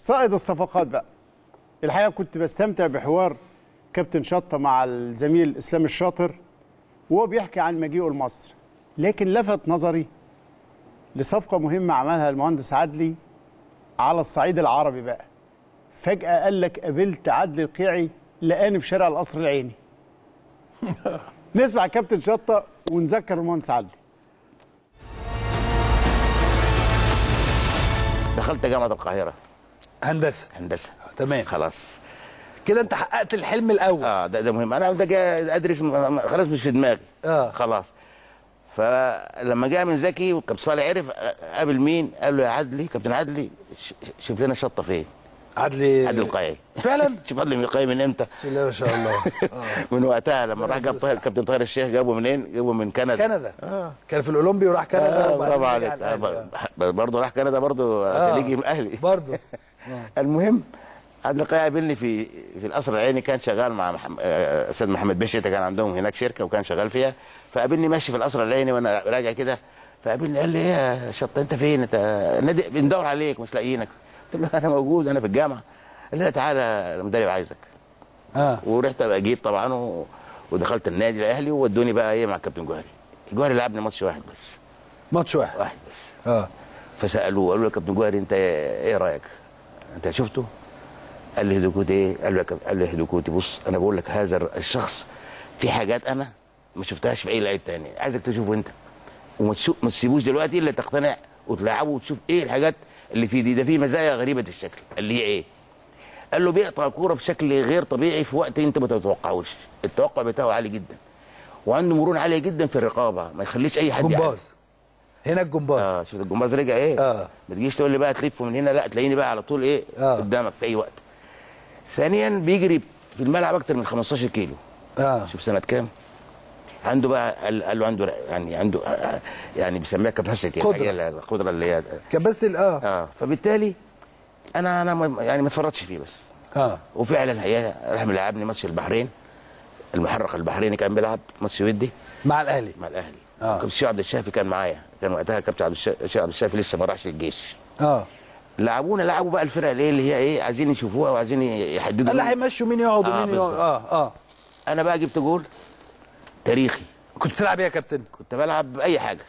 صائد الصفقات بقى الحقيقه كنت بستمتع بحوار كابتن شطه مع الزميل اسلام الشاطر وهو بيحكي عن مجيئه لمصر لكن لفت نظري لصفقه مهمه عملها المهندس عدلي على الصعيد العربي بقى فجاه قال لك قابلت عدلي القيعي لقاني في شارع القصر العيني نسمع كابتن شطه ونذكر المهندس عدلي دخلت جامعه القاهره هندسه هندسه تمام خلاص كده انت حققت الحلم الاول اه ده, ده مهم انا ده جاي ادرس م- م- خلاص مش في دماغي آه. خلاص فلما جاء من زكي وكابتن صالح عرف آه، قابل مين قال له يا عدلي كابتن عدلي ش- ش- شوف لنا شطه فين عدلي عدلي القيعي فعلا شوف عدلي القيعي من امتى بسم الله ما شاء الله آه. من وقتها لما راح جاب طاهر كابتن طاهر الشيخ جابه منين جابه من كندا كندا اه كان في الاولمبي وراح كندا آه، وبعدين برافو رجع عليك الأهلي. آه، برضه راح كندا برضه آه. خليجي من اهلي برضه المهم عبد القيعي قابلني في في القصر العيني كان شغال مع محم... آه، استاذ محمد بشير كان عندهم هناك شركه وكان شغال فيها فقابلني ماشي في القصر العيني وانا راجع كده فقابلني قال لي ايه يا شطه انت فين انت نادي بندور عليك مش لاقيينك قلت له انا موجود انا في الجامعه قال لي لا تعالى المدرب عايزك اه ورحت بقى جيت طبعا و... ودخلت النادي الاهلي وودوني بقى ايه مع الكابتن جوهري جوهري لعبني ماتش واحد بس ماتش واحد واحد بس اه فسالوه قالوا له يا كابتن جوهري انت ايه رايك؟ انت شفته؟ قال لي هدوكوتي ايه؟ قال له يا كابتن قال لي هدوكوتي بص انا بقول لك هذا الشخص في حاجات انا ما شفتهاش في اي لعيب تاني عايزك تشوفه انت وما تشوف ما تسيبوش دلوقتي الا تقتنع وتلعبه وتشوف ايه الحاجات اللي فيه دي ده فيه مزايا غريبه الشكل اللي هي ايه؟ قال له بيقطع كوره بشكل غير طبيعي في وقت انت ما تتوقعوش التوقع بتاعه عالي جدا وعنده مرونه عاليه جدا في الرقابه ما يخليش اي حد يعدي. جمباز هنا الجمباز اه شوف الجمباز رجع ايه آه. ما تجيش تقول لي بقى تلف من هنا لا تلاقيني بقى على طول ايه آه. قدامك في اي وقت ثانيا بيجري في الملعب اكتر من 15 كيلو اه شوف سنه كام عنده بقى قال قال له عنده يعني عنده آه، يعني بيسميها كاباسيتي قدرة. القدره اللي هي كبست ال- اه اه فبالتالي انا انا ما- يعني ما اتفرجتش فيه بس اه وفعلا هي راح ملعبني ماتش البحرين المحرق البحريني كان بيلعب ماتش ودي مع الاهلي مع الاهلي آه. كابتن الشيخ عبد الشافي كان معايا كان وقتها كابتن عبد الشا- الشيخ عبد الشافي لسه ما راحش الجيش اه لعبونا لعبوا بقى الفرق اللي هي اللي هي ايه عايزين يشوفوها وعايزين يحددوا اللي مين. هيمشوا مين يقعد آه، ومين يقعد بالظبط. اه اه انا بقى جبت جول تاريخي كنت بتلعب ايه يا كابتن؟ كنت بلعب باي حاجه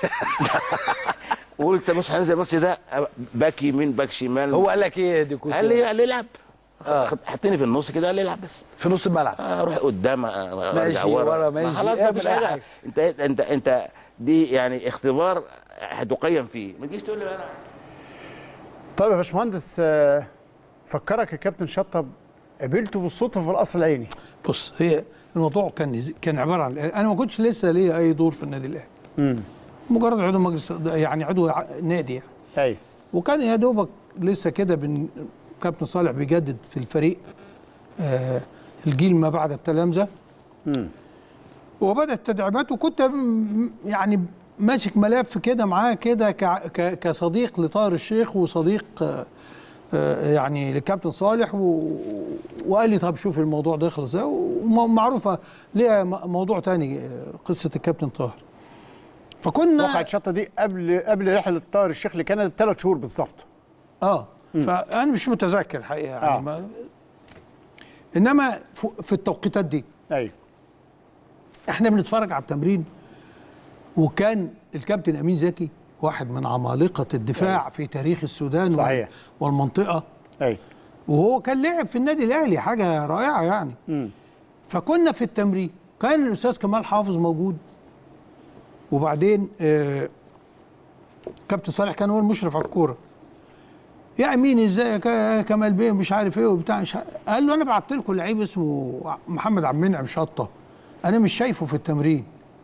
وقلت بص هنزل الماتش ده باك يمين باك شمال هو قال لك ايه دي كنت قال لي قال لي العب حطيني في النص كده قال لي العب بس في نص الملعب آه، اروح قدام آه، ماشي، أرجع ورا، ما ماشي، خلاص ما اعمل فيش أي حاجه حاجة. انت انت انت دي يعني اختبار هتقيم فيه ما تجيش تقول لي بقى طيب يا باشمهندس آه، فكرك الكابتن شطه قابلته بالصدفه في القصر العيني بص هي الموضوع كان كان عباره عن انا ما كنتش لسه ليا اي دور في النادي الاهلي مجرد عضو مجلس يعني عضو ع- نادي يعني ايوه وكان يا دوبك لسه كده بن كابتن صالح بيجدد في الفريق آه الجيل ما بعد التلامذه وبدات التدعيمات وكنت م- يعني ماسك ملف كده معاه كده كع- ك- كصديق لطاهر الشيخ وصديق آه، آه، يعني للكابتن صالح و... وقال لي طب شوف الموضوع ده يخلص ازاي ومعروفه ليها م- موضوع تاني آه، قصه الكابتن طاهر فكنا وقعت شطه دي قبل قبل رحله طاهر الشيخ لكندا بثلاث شهور بالظبط اه فانا مش متذكر الحقيقه يعني آه. ما انما ف- في التوقيتات دي ايوه احنا بنتفرج على التمرين وكان الكابتن امين زكي واحد من عمالقه الدفاع في تاريخ السودان وال- صحيح. والمنطقه ايوه وهو كان لعب في النادي الاهلي حاجه رائعه يعني مم. فكنا في التمرين كان الاستاذ كمال حافظ موجود وبعدين آه كابتن صالح كان هو المشرف على الكوره يا امين ازيك يا كمال بيه مش عارف ايه وبتاع مش عارف. قال له انا بعت لكم لعيب اسمه محمد عبد المنعم شطه انا مش شايفه في التمرين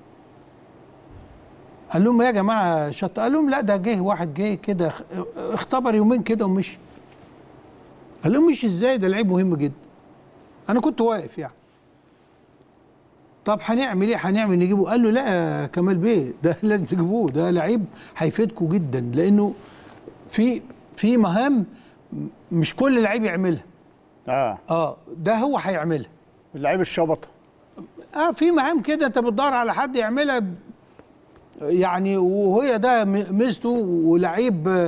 قال لهم يا جماعه شطه قال لهم لا ده جه واحد جه كده اخ- اختبر يومين كده ومشي قال لهم مش ازاي ده لعيب مهم جدا انا كنت واقف يعني طب هنعمل ايه هنعمل نجيبه قال له لا يا كمال بيه ده لازم تجيبوه ده لعيب هيفيدكم جدا لانه في في مهام مش كل لعيب يعملها اه اه ده هو هيعملها اللعيب الشبطه اه في مهام كده انت بتدور على حد يعملها ب- يعني وهي ده م- ميزته ولعيب آه،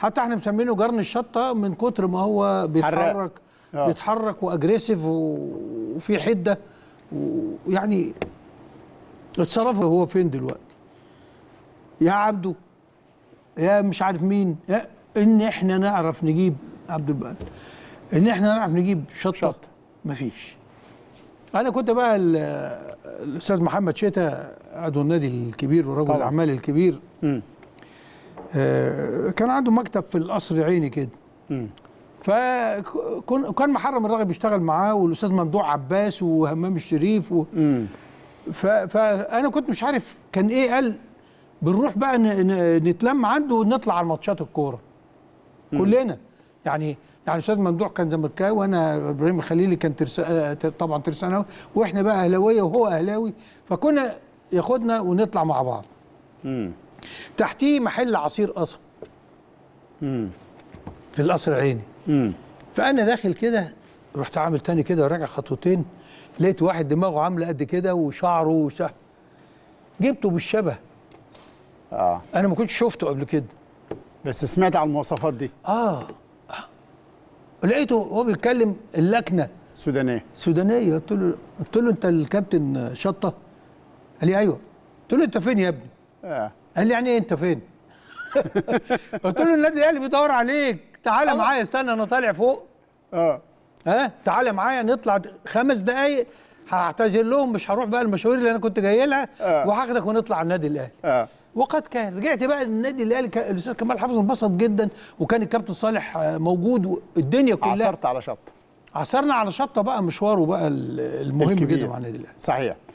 حتى احنا مسمينه جرن الشطه من كتر ما هو بيتحرك آه. بيتحرك واجريسيف و- وفي حده ويعني اتصرف هو فين دلوقتي يا عبده يا مش عارف مين يا ان احنا نعرف نجيب عبد البقى ان احنا نعرف نجيب شطه, شطة. مفيش انا كنت بقى ال- الاستاذ محمد شتا عضو النادي الكبير ورجل طبعا. الاعمال الكبير مم. آه، كان عنده مكتب في القصر عيني كده مم. فكان محرم الراغب بيشتغل معاه والاستاذ ممدوح عباس وهمام الشريف و... مم. ف... فانا كنت مش عارف كان ايه قال بنروح بقى ن... ن... نتلم عنده ونطلع على ماتشات الكوره كلنا يعني يعني الاستاذ ممدوح كان زملكاوي وانا ابراهيم الخليلي كان ترس... آه، طبعا ترساناوي واحنا بقى اهلاويه وهو اهلاوي فكنا ياخدنا ونطلع مع بعض مم. تحتيه محل عصير قصب مم. في القصر العيني مم. فانا داخل كده رحت عامل تاني كده وراجع خطوتين لقيت واحد دماغه عامله قد كده وشعره وشه جبته بالشبه اه انا ما كنتش شفته قبل كده بس سمعت عن المواصفات دي اه لقيته هو بيتكلم اللكنه سودانيه سودانيه قلت له قلت له انت الكابتن شطه قال لي ايوه قلت له انت فين يا ابني اه قال لي يعني ايه انت فين قلت له النادي الاهلي بيدور عليك تعالى معايا استنى انا طالع فوق اه ها تعالى معايا نطلع خمس دقايق هعتذر لهم مش هروح بقى المشاوير اللي انا كنت جاي لها آه. وهاخدك ونطلع على النادي الاهلي اه وقد كان رجعت بقى النادي الاهلي كان الاستاذ كمال حافظ انبسط جدا وكان الكابتن صالح آه، موجود والدنيا كلها عثرت على شط عثرنا على شطه بقى مشواره بقى ال- المهم الكبير. جدا مع النادي الاهلي صحيح